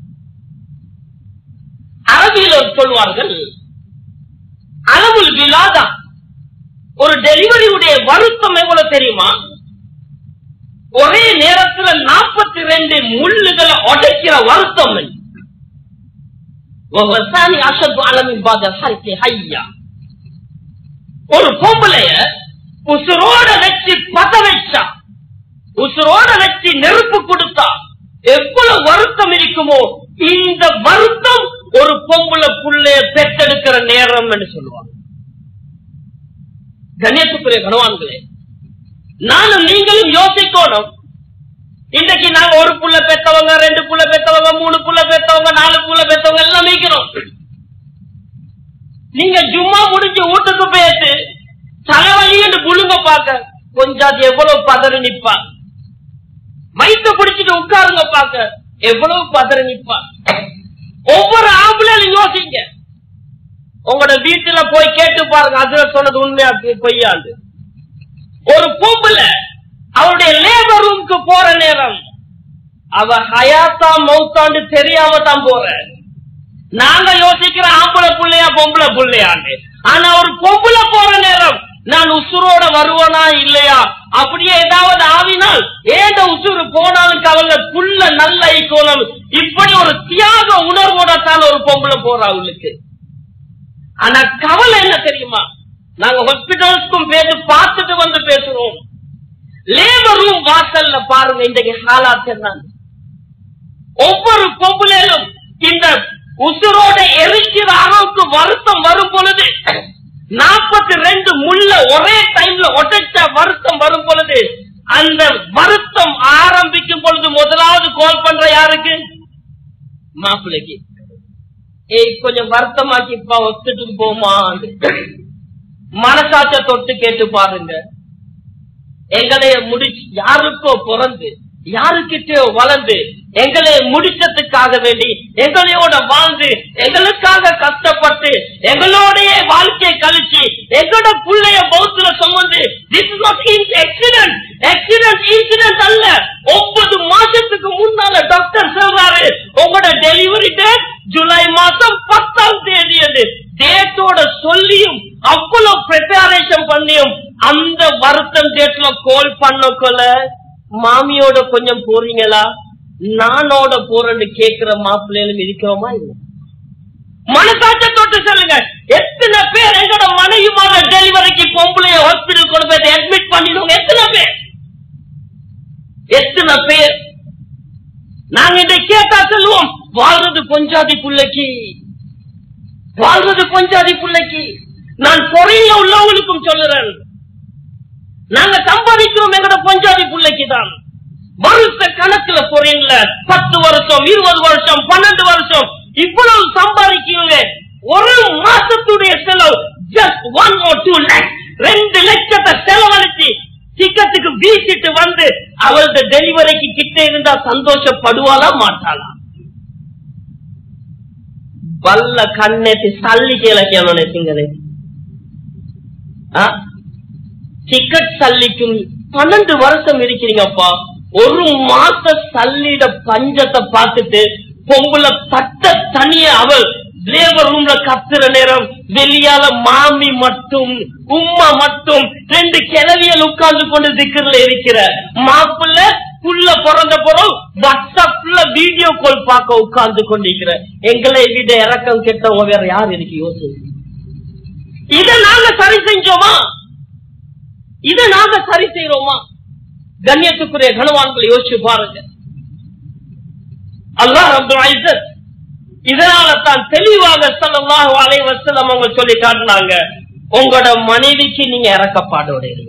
அரபியில் சொல்வார்கள் அளவுல் விழாதா ஒரு டெலிவரியுடைய வருத்தம் எவ்வளவு தெரியுமா ஒரே நேரத்துல நாற்பத்தி ரெண்டு முள்ளுகளை உடைக்கிற வருத்தம் என்ன? وَوَثَانِ أَشَدُّ عَلَى مِنْ بَعْدِ الْحَرِقِ حَيًّا. ஒரு பொம்பளைய உசுரோட வச்சு பத வச்சா உசுரோட வச்சு நெருப்பு கொடுத்தா எவ்வளவு வருத்தம் இருக்குமோ இந்த வருத்தம் ஒரு பொம்பளை புள்ளைய பெற்றெடுக்கிற நேரம் என்று சொல்லுவாங்க கணேசத்துக்குரிய கனவான்களே நானும் நீங்களும் யோசிக்கணும் இன்னைக்கு நாங்க ஒரு புள்ள பெத்தவங்க ரெண்டு புள்ள பெத்தவங்க மூணு புள்ள பெத்தவங்க நாலு புள்ள பெத்தவங்க எல்லாம் மீக்கிறோம் நீங்க ஜும்மா முடிஞ்சு வீட்டுக்கு போயிட்டு தலைவலி என்று புழுங்க பார்க்க கொஞ்சம் அது எவ்வளவு பதறி நிப்பா வயிற்ற பிடிச்சிட்டு உட்காருங்க பார்க்க எவ்வளவு பதறி நிப்பா ஒவ்வொரு ஆம்பளையும் யோசிங்க உங்களோட வீட்டுல போய் கேட்டு பாருங்க அதுல சொன்னது உண்மையா பொய்யாண்டு ஒரு பொம்பளை அவருடைய லேபர் ரூமுக்கு போற நேரம் அவ ஹயாத்தா மௌத்தாண்டு தெரியாம தான் போற நாங்க யோசிக்கிற ஆம்பளை புள்ளையா பொம்பளை புள்ளையாண்டு ஆனா ஒரு பொம்பளை போற நேரம் நான் உசுரோட வருவனா இல்லையா அப்படியே ஏதாவது ஆவினால் ஏத உசுறு போனாலும் கவலை புள்ள நல்ல ஐக்கோலம் இப்படி ஒரு தியாக உணர்வோட தான் ஒரு பொம்பளை போறா அவளுக்கு ஆனா கவலை என்ன தெரியுமா நாங்க ஹாஸ்பிட்டல்ஸ்க்கும் பேசி பார்த்துட்டு வந்து பேசுறோம் லேபர் ரூம் வாசல்ல பாருங்க இன்றைக்கு ஹாலாத் என்னன்னு ஒவ்வொரு பொம்பளையிலும் இந்த உசுரோட எரிக்கிற அளவுக்கு வருத்தம் வரும் பொழுது நாற்பத்தி ரெண்டு முள்ள ஒரே டைம்ல ஒடைச்ச வருத்தம் வரும் பொழுது அந்த வருத்தம் ஆரம்பிக்கும் பொழுது முதலாவது கால் பண்ற யாருக்கு மாப்பிள்ளைக்கு ஏய் கொஞ்சம் வருத்தமாக்கிப்பா ஒத்துட்டு போமா மனசாட்ச தொட்டு கேட்டு பாருங்க எங்களைய முடிச்சு யாருக்கோ பிறந்து யாருக்கிட்டயோ வளர்ந்து எங்களை முடிச்சதுக்காக வேண்டி எங்களையோட வாழ்ந்து எங்களுக்காக கஷ்டப்பட்டு எங்களோடைய வாழ்க்கையை கழிச்சு எங்களோட புள்ளைய பௌத்துல சுமந்து this is not accident accident incident அல்ல ஒன்பது மாசத்துக்கு முன்னால டாக்டர் சொல்றாரு உங்களோட டெலிவரி டேட் ஜூலை மாசம் பத்தாம் தேதி அது டேட்டோட சொல்லியும் அவ்வளவு ப்ரிப்பரேஷன் பண்ணியும் அந்த வருத்தம் டேட்ல கால் பண்ணக்குள்ள மாமியோட கொஞ்சம் போறீங்களா நானோட போறேன்னு கேக்குற மாப்பிள்ளைகளும் இருக்கிறோமா இல்லை மனசாட்ச தொட்டு சொல்லுங்க எத்தனை பேர் எங்களோட மனைவிமான டெலிவரிக்கு பொம்பளைய ஹாஸ்பிட்டல் கொண்டு போய் அட்மிட் பண்ணிடுவோங்க எத்தனை பேர் எத்தனை பேர் நாங்க இதை கேட்டா சொல்லுவோம் வாழ்றது பொஞ்சாதி பிள்ளைக்கு வாழ்றது பொஞ்சாதி பிள்ளைக்கு நான் பொறையில உள்ளவங்களுக்கும் சொல்லுறேன் நாங்க சம்பாதிக்கிறோம் எங்கட பஞ்சாபி பிள்ளைக்கு தான் வருஷ கணக்குல பொறையில பத்து வருஷம் இருபது வருஷம் பன்னெண்டு வருஷம் இவ்வளவு சம்பாதிக்கிறவங்க ஒரு மாசத்துடைய செலவு just one or two lakh ரெண்டு லட்சத்தை செலவழிச்சு டிக்கெட்டுக்கு வீசிட்டு வந்து அவரது டெலிவரிக்கு கிட்ட இருந்தா சந்தோஷப்படுவாளா மாட்டாளா ಬಲ್ಲ ಕಣ್ಣೆತ್ತಿ ಸಲ್ಲಿ ಕೇಳಕ್ಕೆ ಅವನೇ ಸಿಂಗದೆ டிக்கெட் சல்லிக்கும் பன்னெண்டு வருஷம் இருக்கிறீங்கப்பா ஒரு மாச சல்லிட பஞ்சத்தை பார்த்துட்டு பொம்புல தட்ட தனிய அவள் லேபர் ரூம்ல கத்துற நேரம் வெளியால மாமி மட்டும் உம்மா மட்டும் ரெண்டு கிளவியல் உட்கார்ந்து கொண்டு திக்கர்ல இருக்கிற மாப்பிள்ள புள்ள பிறந்த பிறகு வாட்ஸ்அப்ல வீடியோ கால் பார்க்க உட்கார்ந்து கொண்டிருக்கிற எங்களை விட இறக்கம் கெட்டவங்க வேற யார் எனக்கு யோசிச்சு இதை நாங்க சரி செஞ்சோமா இதை நாங்க சரி செய்யறோமா கண்ணியத்துக்குரிய கனவான்களை யோசிச்சு பாருங்க அல்லாஹ் ரப்பல் இஸ்ஸத் இதனால தான் தெளிவாக ஸல்லல்லாஹு அலைஹி வஸல்லம் அவங்க சொல்லி காட்டினாங்க உங்களோட மனைவிக்கு நீங்க இறக்கப்பாடோட இருங்க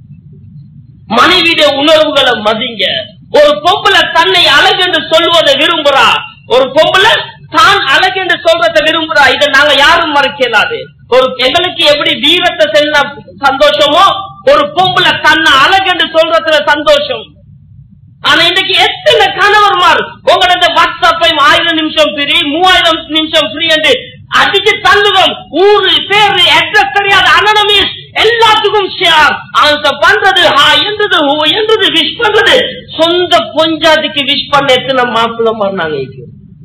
மனைவியுடைய உணர்வுகளை மதிங்க ஒரு பொம்பளை தன்னை அழகு என்று சொல்வதை விரும்புறா ஒரு பொம்பளை தான் அழகு என்று சொல்றதை விரும்புறா இதை நாங்க யாரும் மறைக்கலாது ஒரு எங்களுக்கு எப்படி வீரத்தை செல்ல சந்தோஷமோ ஒரு பொம்பளை தன்னை அழகு என்று சொல்றதுல சந்தோஷம் ஆனா இன்னைக்கு எத்தனை கணவர்மார் உங்களோட இந்த வாட்ஸ்அப்பை ஆயிரம் நிமிஷம் ஃப்ரீ மூவாயிரம் நிமிஷம் ஃப்ரீ என்று அடிச்சு தள்ளுவோம் ஊரு பேரு அட்ரஸ் தெரியாத அனனமீஸ் எல்லாத்துக்கும் ஷேர் ஆன்சர் பண்றது ஹா என்றது ஹூ என்றது விஷ் பண்றது சொந்த பொஞ்சாதிக்கு விஷ் பண்ண எத்தனை மாப்பிள்ள மாதிரி நாங்க இருக்கிறோம்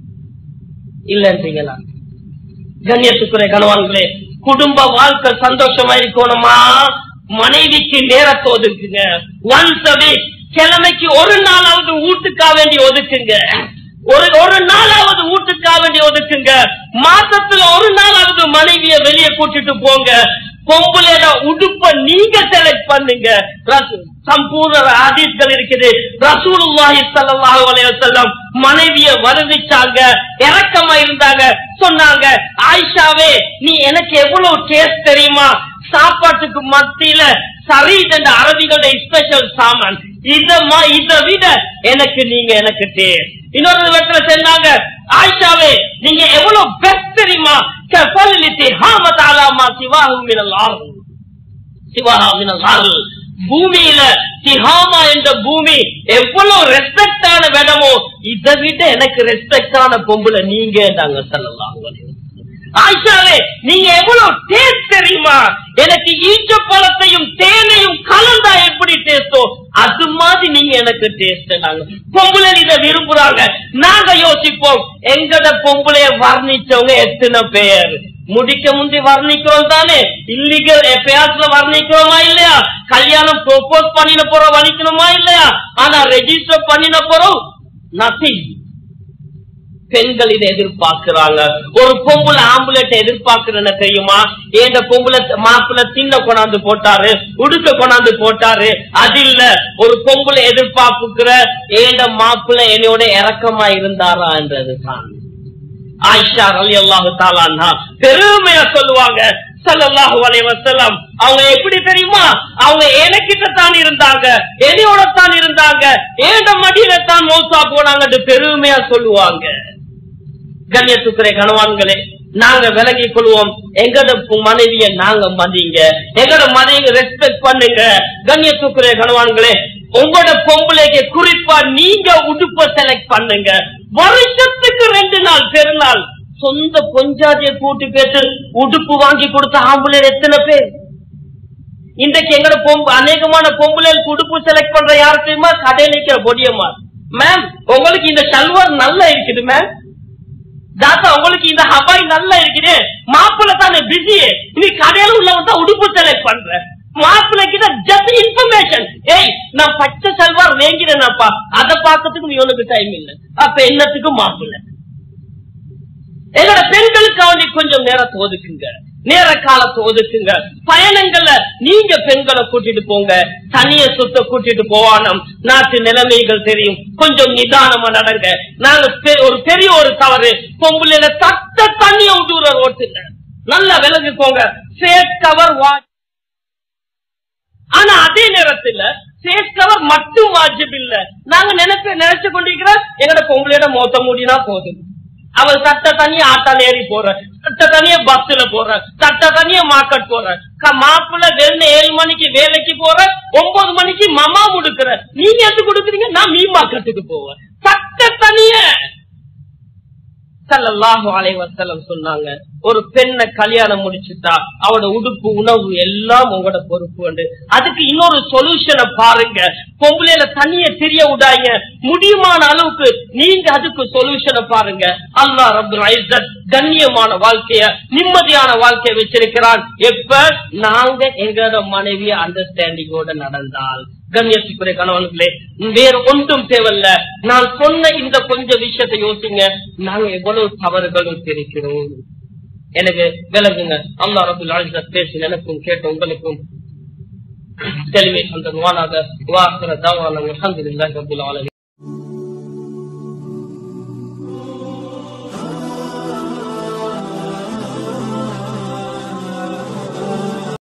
இல்லன்றீங்களா கண்ணியத்துக்குரிய கணவான்களே குடும்ப வாழ்க்கை சந்தோஷமா இருக்கணுமா மனைவிக்கு நேரத்தை ஒதுக்குங்க ஒன்ஸ் a week கிழமைக்கு ஒரு நாளாவது வீட்டுக்கா வேண்டி ஒதுக்குங்க ஒரு ஒரு நாளாவது வீட்டுக்கா வேண்டி ஒதுக்குங்க மாசத்துல ஒரு நாளாவது மனைவிய வெளியே கூட்டிட்டு போங்க பொம்பளையோட உடுப்ப நீங்க செலக்ட் பண்ணுங்க ரசு- சம்பூர்ண ஆதீஸ்கள் இருக்குது ரசூலுல்லாஹி ஸல்லல்லாஹு அலைஹி வஸல்லம் மனைவிய வருவிச்சாங்க இரக்கமா இருந்தாங்க சொன்னாங்க ஆயிஷாவே நீ எனக்கு எவ்வளவு டேஸ்ட் தெரியுமா சாப்பாட்டுக்கு மத்தியில சரீத் என்ற அரபிகளுடைய ஸ்பெஷல் சாமான் இத மா- இத விட எனக்கு நீங்க எனக்கு டேஸ்ட் இன்னொரு இடத்துல சொன்னாங்க ஆயிஷாவே நீங்க எவ்வளவு பெஸ்ட் தெரியுமா கஃபலித்தி ஹாமத் அலாமா சிவாஹு மினல் ஆர்து சிவாஹா மினல் ஆர்து பூமியில திஹாமா என்ற பூமி எவ்வளவு ரெஸ்பெக்டான இடமோ இதை விட எனக்கு ரெஸ்பெக்டான பொம்புல நீங்க நாங்க சொல்லலாம் ஆயிஷாவே நீங்க எவ்வளவு டேஸ்ட் தெரியுமா எனக்கு ஈச்ச பழத்தையும் தேனையும் கலந்தா எப்படி டேஸ்டோ அது மாதிரி நீங்க எனக்கு டேஸ்ட் நாங்க பொம்பளை இதை விரும்புறாங்க நாங்க யோசிப்போம் எங்கட பொம்பளைய வர்ணிச்சவங்க எத்தனை பேர் முடிக்க முந்தி வர்ணிக்கிறோம் தானே இல்லீகல் எப்பயாச்சுல வர்ணிக்கிறோமா இல்லையா கல்யாணம் ப்ரோபோஸ் பண்ணின போறோம் வலிக்கணுமா இல்லையா ஆனா ரெஜிஸ்டர் பண்ணின போறோம் நத்திங் பெண்கள் இதை எதிர்பார்க்கிறாங்க ஒரு பொம்பளை ஆம்புலெட் எதிர்பார்க்கிறேன்னு தெரியுமா ஏண்ட பொம்பளை மாப்பிள்ள தின்ன கொண்டாந்து போட்டாரு உடுக்க கொண்டாந்து போட்டாரு அது இல்ல ஒரு பொம்பளை எதிர்பார்ப்புக்கிற ஏண்ட மாப்பிள்ள என்னோட இறக்கமா இருந்தாரா என்றது தான் ஆயிஷா அலி அல்லாஹு தாலான்னா பெருமையா சொல்லுவாங்க ஸல்லல்லாஹு அலைஹி வஸல்லம் அவங்க எப்படி தெரியுமா அவங்க எனக்கிட்ட தான் இருந்தாங்க என்னையோட தான் இருந்தாங்க ஏண்ட மடியில தான் மௌசா போனாங்க பெருமையா சொல்லுவாங்க கண்ணியத்துக்குரிய கணவான்களே நாங்க விலகிக் கொள்வோம் எங்கட பு- மனைவிய நாங்க மதிங்க எங்கட மனைவி ரெஸ்பெக்ட் பண்ணுங்க கண்ணியத்துக்குரிய கணவான்களே உங்களோட பொம்பளைக்கு குறிப்பா நீங்க உடுப்ப செலக்ட் பண்ணுங்க வருஷத்துக்கு ரெண்டு நாள் பெருநாள் சொந்த பொஞ்சாதிய கூட்டி பேச்சு உடுப்பு வாங்கி கொடுத்த ஆம்பளை எத்தனை பேர் இன்றைக்கு எங்கட பொம்பு அநேகமான பொம்பளைகளுக்கு உடுப்பு செலக்ட் பண்ற யாரு தெரியுமா கடையில் இருக்கிற பொடியம்மா மேம் உங்களுக்கு இந்த சல்வார் நல்லா இருக்குது மேம் தாத்தா உங்களுக்கு இந்த ஹவாய் நல்லா இருக்குது மாப்பிள்ள தானே பிஸி நீ கடையில உள்ளவன் தான் உடுப்பு செலக்ட் பண்ற மாப்பிள்ள கிட்ட ஜஸ்ட் இன்ஃபர்மேஷன் ஏய் நான் பச்சை சல்வார் வேங்கிறேனப்பா அதை பார்க்கறதுக்கு இவனுக்கு டைம் இல்ல அப்ப என்னத்துக்கு மாப்பிள்ள எங்களோட பெண்களுக்கு அவனுக்கு கொஞ்சம் நேரத்தை ஒதுக்குங்க நேர காலத்தை ஒதுக்குங்க பயணங்கள்ல நீங்க பெண்களை கூட்டிட்டு போங்க தனிய சுத்த கூட்டிட்டு போவானம் நாட்டு நிலைமைகள் தெரியும் கொஞ்சம் நிதானமா நடங்க நாங்க பெ- ஒரு பெரிய ஒரு தவறு பொம்பளையில தட்ட தண்ணிய விட்டுற ஓட்டுங்க நல்லா விலகுக்கோங்க ஃபேஸ் கவர் வாட்ச் ஆனா அதே நேரத்துல ஃபேஸ் கவர் மட்டும் வாஜிப் இல்ல நாங்க நினைப்ப நினைச்சு கொண்டிருக்கிறோம் எங்கட பொம்பளையோட மொத்த மூடினா போதும் அவள் தட்ட தனியா ஆட்டால ஏறி போற தட்ட தனியா பஸ்ல போற தட்ட தனியா மார்க்கெட் போற க- மாப்பிள்ளை வெறும் ஏழு மணிக்கு வேலைக்கு போற ஒன்பது மணிக்கு மமா முடுக்குற நீங்க எது கொடுக்குறீங்க நான் மீ மார்க்கெட்டுக்கு போவேன் தட்ட தனிய ஸல்லல்லாஹு அலைஹி வஸல்லம் சொன்னாங்க ஒரு பெண்ணை கல்யாணம் முடிச்சுட்டா அவட உடுப்பு உணவு எல்லாம் உங்களோட பொறுப்பு உண்டு அதுக்கு இன்னொரு சொல்யூஷனை பாருங்க பொம்பளையில தண்ணிய தெரிய விடாங்க முடியுமான அளவுக்கு நீங்க அதுக்கு சொல்யூஷனை பாருங்க அல்லாஹ் ரப்பல் இஸ்ஸத் கண்ணியமான வாழ்க்கைய நிம்மதியான வாழ்க்கைய வச்சிருக்கிறான் எப்ப நாங்க எங்களோட மனைவிய அண்டர்ஸ்டாண்டிங்கோட நடந்தால் கண்ணியத்துக்குரிய கணவன்களே வேற ஒன்றும் தேவையில்ல நான் சொன்ன இந்த கொஞ்ச விஷயத்தை யோசிங்க நாங்க எவ்வளவு தவறுகளும் தெரிக்கிறோம் எனக்கு விலகுங்க அல்லா ரபுல் ஆலிசத் பேசி எனக்கும் கேட்ட உங்களுக்கும் தெளிவை அந்த வானாக வாக்குற தாவான அலமதுல்லாஹி ரபுல் ஆலமீன்